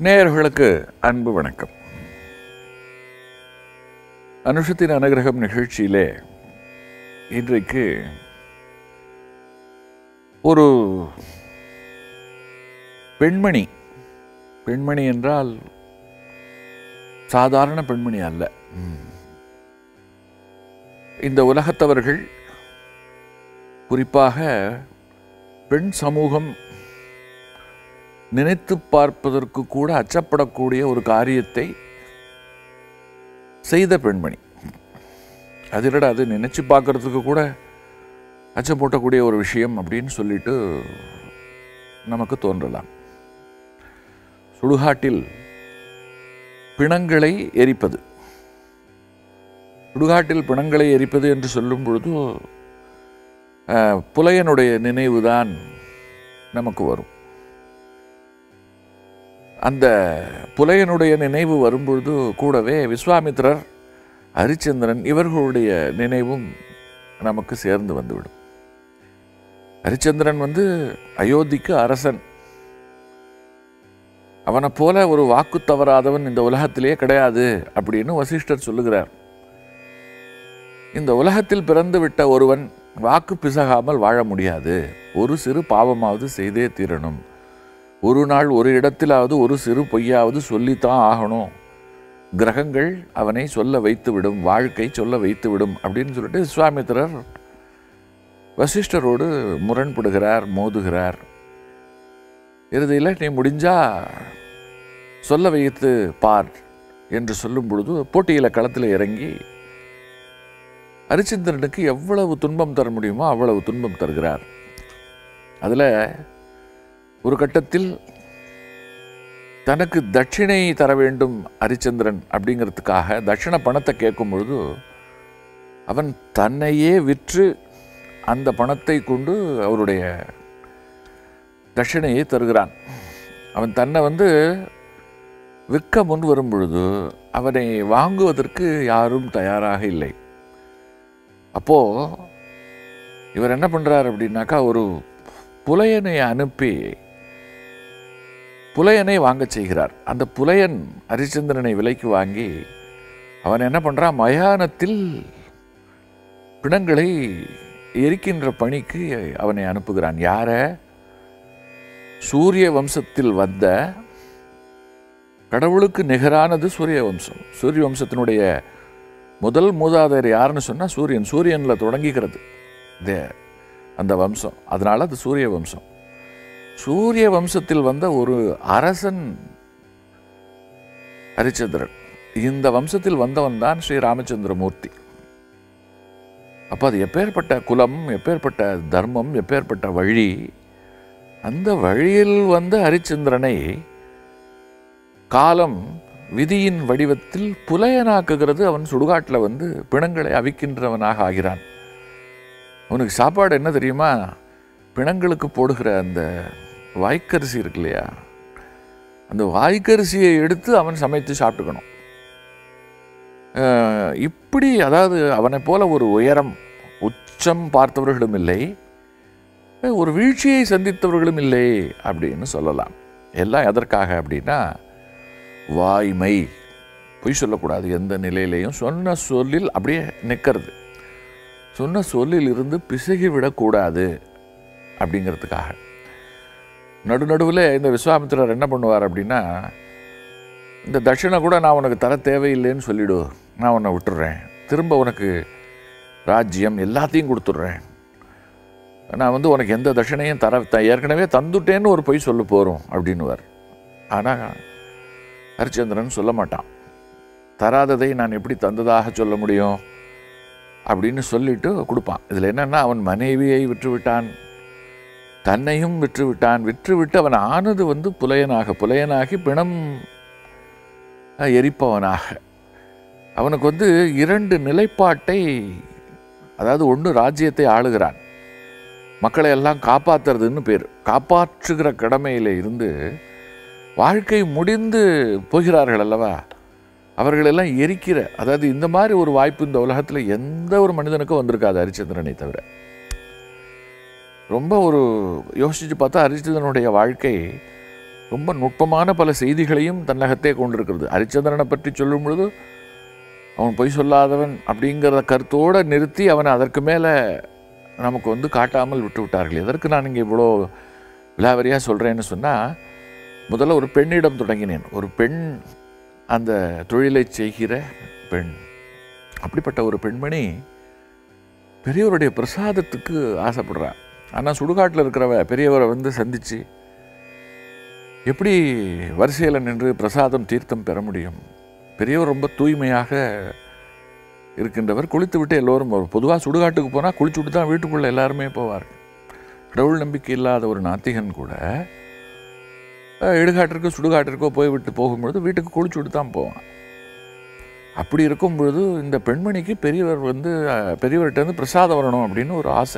நேயர்களுக்கு அன்பு வணக்கம் அனுஷத்தின் அனுகிரகம் நிகழ்ச்சியிலே இன்றைக்கு ஒரு பெண்மணி பெண்மணி என்றால் சாதாரண பெண்மணி அல்ல இந்த உலகத்தவர்கள் குறிப்பாக பெண் சமூகம் நினைத்து பார்ப்பதற்கு கூட அச்சப்படக்கூடிய ஒரு காரியத்தை செய்த பெண்மணி அது இல்லடா அது நினைச்சு பார்க்கறதுக்கு கூட அச்சம் போட்டக்கூடிய ஒரு விஷயம் அப்படின்னு சொல்லிட்டு நமக்கு தோன்றலாம் சுடுகாட்டில் பிணங்களை எரிப்பது சுடுகாட்டில் பிணங்களை எரிப்பது என்று சொல்லும் பொழுது அஹ், புலையனுடைய நினைவுதான் நமக்கு வரும் அந்த புலையனுடைய நினைவு வரும்பொழுது கூடவே விஸ்வாமித்திரர் ஹரிச்சந்திரன் இவர்களுடைய நினைவும் நமக்கு சேர்ந்து வந்துவிடும் ஹரிச்சந்திரன் வந்து அயோத்திக்கு அரசன் அவனை போல ஒரு வாக்கு தவறாதவன் இந்த உலகத்திலே கிடையாது அப்படின்னு வசிஷ்டர் சொல்லுகிறார் இந்த உலகத்தில் பிறந்து விட்ட ஒருவன் வாக்கு பிசகாமல் வாழ முடியாது ஒரு சிறு பாவமாவது செய்தே தீரணும் ஒரு நாள் ஒரு இடத்திலாவது ஒரு சிறு பொய்யாவது சொல்லித்தான் ஆகணும் கிரகங்கள் அவனை சொல்ல வைத்து விடும் வாழ்க்கை சொல்ல வைத்து விடும் அப்படின்னு சொல்லிட்டு விஸ்வாமித்திரர் வசிஷ்டரோடு முரண்படுகிறார் மோதுகிறார் இறுதியில் நீ முடிஞ்சா சொல்ல வைத்து பார் என்று சொல்லும் பொழுது போட்டியில் களத்தில் இறங்கி ஹரிச்சந்திரனுக்கு எவ்வளவு துன்பம் தர முடியுமோ அவ்வளவு துன்பம் தருகிறார் அதில் ஒரு கட்டத்தில் தனக்கு தட்சிணை தர வேண்டும் ஹரிச்சந்திரன் அப்படிங்கிறதுக்காக தட்சிண பணத்தை கேட்கும் பொழுது அவன் தன்னையே விற்று அந்த பணத்தை கொண்டு அவருடைய தட்சிணையை தருகிறான் அவன் தன்னை வந்து விற்க முன் வரும் பொழுது அவனை வாங்குவதற்கு யாரும் தயாராக இல்லை அப்போ இவர் என்ன பண்றார் அப்படின்னாக்கா ஒரு புலையனை அனுப்பி புலையனை வாங்கச் செய்கிறார் அந்த புலையன் ஹரிச்சந்திரனை விலைக்கு வாங்கி அவன் என்ன பண்றான் மயானத்தில் பிணங்களை எரிக்கின்ற பணிக்கு அவனை அனுப்புகிறான் யார சூரிய வம்சத்தில் வந்த கடவுளுக்கு நிகரானது சூரிய வம்சம் சூரிய வம்சத்தினுடைய முதல் மூதாதையர் யாருன்னு சொன்னா சூரியன் சூரியன்ல தொடங்கிக்கிறது இந்த அந்த வம்சம் அதனால அது சூரிய வம்சம் சூரிய வம்சத்தில் வந்த ஒரு அரசன் ஹரிச்சந்திரன் இந்த வம்சத்தில் வந்தவன் தான் ஸ்ரீ ராமச்சந்திரமூர்த்தி அப்போ அது எப்பேற்பட்ட குலம் எப்பேற்பட்ட தர்மம் எப்பேற்பட்ட வழி அந்த வழியில் வந்த ஹரிச்சந்திரனை காலம் விதியின் வடிவத்தில் புலையனாக்குகிறது அவன் சுடுகாட்டில் வந்து பிணங்களை அவிக்கின்றவனாக ஆகிறான் அவனுக்கு சாப்பாடு என்ன தெரியுமா பிணங்களுக்கு போடுகிற அந்த வாய்க்கரிசி இருக்கு இல்லையா அந்த வாய்க்கரிசியை எடுத்து அவன் சமைத்து சாப்பிட்டுக்கணும் அஹ் இப்படி அதாவது அவனைப் போல ஒரு உயரம் உச்சம் பார்த்தவர்களும் இல்லை ஒரு வீழ்ச்சியை சந்தித்தவர்களும் இல்லை அப்படின்னு சொல்லலாம் எல்லாம் எதற்காக அப்படின்னா வாய்மை பொய் சொல்லக்கூடாது எந்த நிலையிலையும் சொன்ன சொல்லில் அப்படியே நிற்கிறது சொன்ன சொல்லில் இருந்து பிசகி விடக்கூடாது அப்படிங்கிறதுக்காக நடுநடுவில் இந்த விஸ்வாமித்திரர் என்ன பண்ணுவார் அப்படின்னா இந்த தட்சிணை கூட நான் உனக்கு தர தேவையில்லைன்னு சொல்லிடு நான் உன்னை விட்டுடுறேன் திரும்ப உனக்கு ராஜ்யம் எல்லாத்தையும் கொடுத்துட்றேன் நான் வந்து உனக்கு எந்த தட்சிணையும் தர த- ஏற்கனவே தந்துட்டேன்னு ஒரு பொய் சொல்ல போகிறோம் அப்படின்னுவார் ஆனால் ஹரிச்சந்திரன் சொல்ல மாட்டான் தராததை நான் எப்படி தந்ததாக சொல்ல முடியும் அப்படின்னு சொல்லிட்டு கொடுப்பான் இதில் என்னன்னா அவன் மனைவியை விற்று விட்டான் தன்னையும் விற்று விட்டான் விற்று விட்டு அவன் ஆனது வந்து புலையனாக புலையனாகி பிணம் அஹ், எரிப்பவனாக அவனுக்கு வந்து இரண்டு நிலைப்பாட்டை அதாவது ஒன்று ராஜ்யத்தை ஆளுகிறான் மக்களை எல்லாம் காப்பாத்துறதுன்னு பேர் காப்பாற்றுகிற கடமையில இருந்து வாழ்க்கை முடிந்து போகிறார்கள் அல்லவா அவர்களெல்லாம் எரிக்கிற அதாவது இந்த மாதிரி ஒரு வாய்ப்பு இந்த உலகத்தில் எந்த ஒரு மனிதனுக்கும் வந்திருக்காது ஹரிச்சந்திரனை தவிர ரொம்ப ஒரு யோசிச்சு பார்த்தா ஹரிச்சந்திரனுடைய வாழ்க்கை ரொம்ப நுட்பமான பல செய்திகளையும் தன்னகத்தே கொண்டிருக்கிறது ஹரிச்சந்திரனை பற்றி சொல்லும் பொழுது அவன் பொய் சொல்லாதவன் அப்படிங்கிற கருத்தோடு நிறுத்தி அவனை அதற்கு மேலே நமக்கு வந்து காட்டாமல் விட்டு விட்டார்கள் எதற்கு நான் இங்கே இவ்வளோ விலாவரியாக சொல்கிறேன்னு சொன்னால் முதல்ல ஒரு பெண்ணிடம் தொடங்கினேன் ஒரு பெண் அந்த தொழிலை செய்கிற பெண் அப்படிப்பட்ட ஒரு பெண்மணி பெரியவருடைய பிரசாதத்துக்கு ஆசைப்படுறா ஆனால் சுடுகாட்டில் இருக்கிறவ பெரியவரை வந்து சந்தித்து எப்படி வரிசையில் நின்று பிரசாதம் தீர்த்தம் பெற முடியும் பெரியவர் ரொம்ப தூய்மையாக இருக்கின்றவர் குளித்து விட்டு எல்லோரும் பொதுவாக சுடுகாட்டுக்கு போனால் குளிச்சு விட்டு தான் வீட்டுக்குள்ளே எல்லாருமே போவார் கடவுள் நம்பிக்கை இல்லாத ஒரு நாத்திகன் கூட அஹ், இடுகாட்டிற்கோ சுடுகாட்டிற்கோ போய் விட்டு போகும்பொழுது வீட்டுக்கு குளிச்சு விட்டு தான் போவான் அப்படி இருக்கும் பொழுது இந்த பெண்மணிக்கு பெரியவர் வந்து அஹ், பெரியவர்கிட்ட வந்து பிரசாதம் வரணும் அப்படின்னு ஒரு ஆசை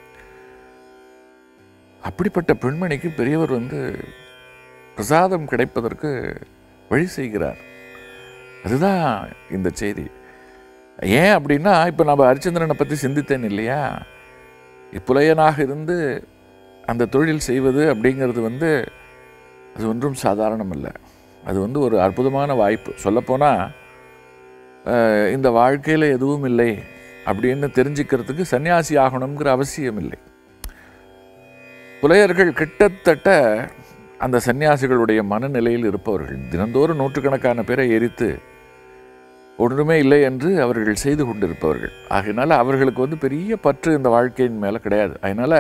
அப்படிப்பட்ட பெண்மணிக்கு பெரியவர் வந்து பிரசாதம் கிடைப்பதற்கு வழி செய்கிறார் அதுதான் இந்த செய்தி ஏன் அப்படின்னா இப்போ நம்ம ஹரிச்சந்திரனை பற்றி சிந்தித்தேன் இல்லையா புலையனாக இருந்து அந்த தொழில் செய்வது அப்படிங்கிறது வந்து அது ஒன்றும் சாதாரணம் இல்லை அது வந்து ஒரு அற்புதமான வாய்ப்பு சொல்லப்போனால் அஹ், இந்த வாழ்க்கையில் எதுவும் இல்லை அப்படின்னு தெரிஞ்சுக்கிறதுக்கு சன்னியாசி ஆகணுங்கிற அவசியம் இல்லை புலையர்கள் கிட்டத்தட்ட அந்த சன்னியாசிகளுடைய மனநிலையில் இருப்பவர்கள் தினந்தோறும் நூற்றுக்கணக்கான பேரை எரித்து ஒன்றுமே இல்லை என்று அவர்கள் செய்து கொண்டிருப்பவர்கள் ஆகையினால அவர்களுக்கு வந்து பெரிய பற்று இந்த வாழ்க்கையின் மேலே கிடையாது அதனால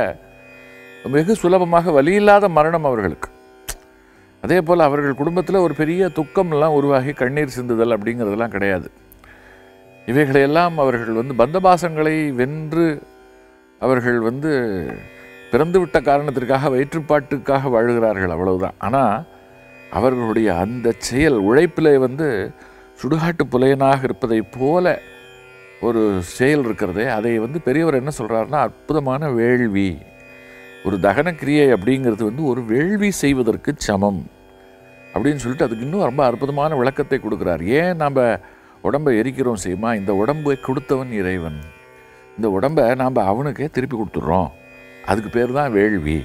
வெகு சுலபமாக வலியில்லாத மரணம் அவர்களுக்கு அதே போல் அவர்கள் குடும்பத்தில் ஒரு பெரிய துக்கம்லாம் உருவாகி கண்ணீர் சிந்துதல் அப்படிங்கிறதெல்லாம் கிடையாது இவைகளையெல்லாம் அவர்கள் வந்து பந்தபாசங்களை வென்று அவர்கள் வந்து பிறந்துவிட்ட காரணத்திற்காக வயிற்றுப்பாட்டுக்காக வாழுகிறார்கள் அவ்வளவுதான் ஆனால் அவர்களுடைய அந்த செயல் உழைப்பிலே வந்து சுடுகாட்டு புலையனாக இருப்பதைப் போல ஒரு செயல் இருக்கிறதே அதை வந்து பெரியவர் என்ன சொல்கிறாருன்னா அற்புதமான வேள்வி ஒரு தகன கிரியை அப்படிங்கிறது வந்து ஒரு வேள்வி செய்வதற்கு சமம் அப்படின்னு சொல்லிட்டு அதுக்கு இன்னும் ரொம்ப அற்புதமான விளக்கத்தை கொடுக்குறார் ஏன் நாம் உடம்பை எரிக்கிறோம் செய்யுமா இந்த உடம்பை கொடுத்தவன் இறைவன் இந்த உடம்பை நாம் அவனுக்கே திருப்பி கொடுத்துட்றோம் அதுக்கு பேர் தான் வேள்வி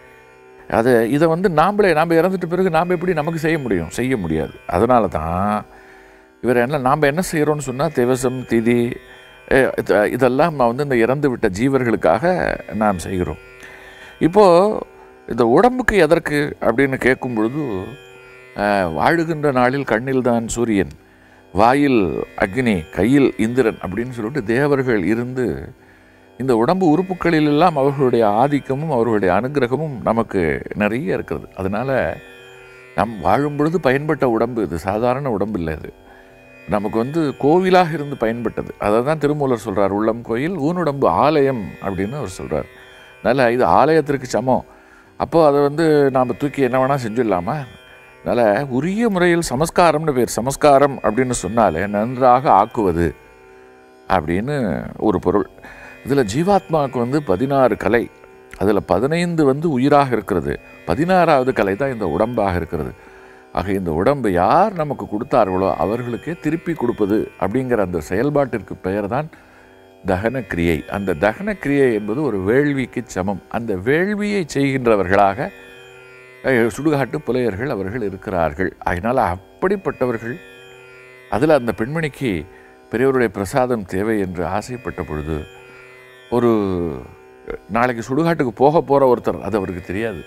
அதை இதை வந்து நாம்ளே நாம் இறந்துட்ட பிறகு நாம் எப்படி நமக்கு செய்ய முடியும் செய்ய முடியாது அதனால தான் இவர் என்ன நாம் என்ன செய்கிறோம்னு சொன்னால் திவசம் திதி அஹ், இது- இதெல்லாம் நான் வந்து இந்த இறந்து விட்ட ஜீவர்களுக்காக நாம் செய்கிறோம் இப்போது இந்த உடம்புக்கு எதற்கு அப்படின்னு கேட்கும் பொழுது அஹ், வாழுகின்ற நாளில் கண்ணில் தான் சூரியன் வாயில் அக்னி கையில் இந்திரன் அப்படின்னு சொல்லிட்டு தேவர்கள் இருந்து இந்த உடம்பு உறுப்புகளில் எல்லாம் அவர்களுடைய ஆதிக்கமும் அவர்களுடைய அனுகிரகமும் நமக்கு நிறைய இருக்கிறது அதனால் நம் வாழும் பொழுது பயன்பட்ட உடம்பு இது சாதாரண உடம்பு இல்லை இது நமக்கு வந்து கோவிலாக இருந்து பயன்பட்டது அதை தான் திருமூலர் சொல்கிறார் உள்ளம் கோயில் ஊனுடம்பு ஆலயம் அப்படின்னு அவர் சொல்கிறார் அதனால் இது ஆலயத்திற்கு சமம் அப்போது அதை வந்து நாம் தூக்கி என்ன வேணால் செஞ்சிடலாமா அதனால் உரிய முறையில் சமஸ்காரம்னு பேர் சமஸ்காரம் அப்படின்னு சொன்னாலே நன்றாக ஆக்குவது அப்படின்னு ஒரு பொருள் இதில் ஜீவாத்மாவுக்கு வந்து பதினாறு கலை அதில் பதினைந்து வந்து உயிராக இருக்கிறது பதினாறாவது கலை தான் இந்த உடம்பாக இருக்கிறது ஆக இந்த உடம்பு யார் நமக்கு கொடுத்தார்களோ அவர்களுக்கே திருப்பி கொடுப்பது அப்படிங்கிற அந்த செயல்பாட்டிற்கு பெயர் தான் தகன கிரியை அந்த தகன கிரியை என்பது ஒரு வேள்விக்கு சமம் அந்த வேள்வியை செய்கின்றவர்களாக அஹ், சுடுகாட்டு புலையர்கள் அவர்கள் இருக்கிறார்கள் அதனால் அப்படிப்பட்டவர்கள் அதில் அந்த பெண்மணிக்கு பெரியவருடைய பிரசாதம் தேவை என்று ஆசைப்பட்ட பொழுது ஒரு நாளைக்கு சுடுகாட்டுக்கு போக போகிற ஒருத்தர் அது அவருக்கு தெரியாது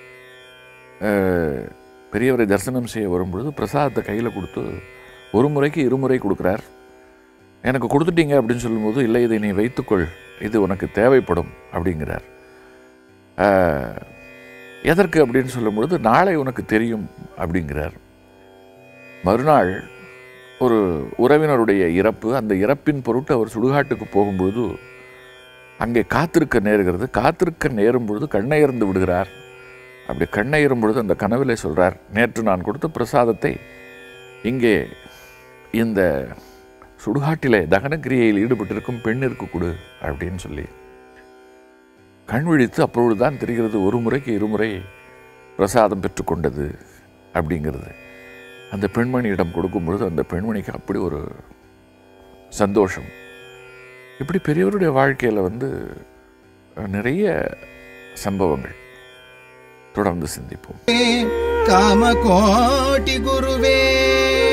அஹ், பெரியவரை தரிசனம் செய்ய வரும்பொழுது பிரசாதத்தை கையில் கொடுத்து ஒரு முறைக்கு இருமுறை கொடுக்குறார் எனக்கு கொடுத்துட்டீங்க அப்படின்னு சொல்லும்போது இல்லை இதை நீ வைத்துக்கொள் இது உனக்கு தேவைப்படும் அப்படிங்கிறார் அஹ், எதற்கு அப்படின்னு சொல்லும்பொழுது நாளை உனக்கு தெரியும் அப்படிங்கிறார் மறுநாள் ஒரு உறவினருடைய இறப்பு அந்த இறப்பின் பொருட்டு அவர் சுடுகாட்டுக்கு போகும்பொழுது அங்கே காத்திருக்க நேருகிறது காத்திருக்க நேரும் பொழுது கண்ணையர்ந்து விடுகிறார் அப்படி கண்ணையரும் பொழுது அந்த கனவிலே சொல்றார் நேற்று நான் கொடுத்த பிரசாதத்தை இங்கே இந்த சுடுகாட்டிலே தகனக்கிரியையில் ஈடுபட்டிருக்கும் பெண்ணிற்கு கொடு அப்படின்னு சொல்லி கண் விழித்து அப்பொழுதுதான் தெரிகிறது ஒரு முறைக்கு இருமுறை பிரசாதம் பெற்றுக்கொண்டது அப்படிங்கிறது அந்த பெண்மணியிடம் கொடுக்கும் பொழுது அந்த பெண்மணிக்கு அப்படி ஒரு சந்தோஷம் இப்படி பெரியவருடைய வாழ்க்கையில் வந்து நிறைய சம்பவங்கள் தொடர்ந்து சிந்திப்போம் காமகோட்டி குருவே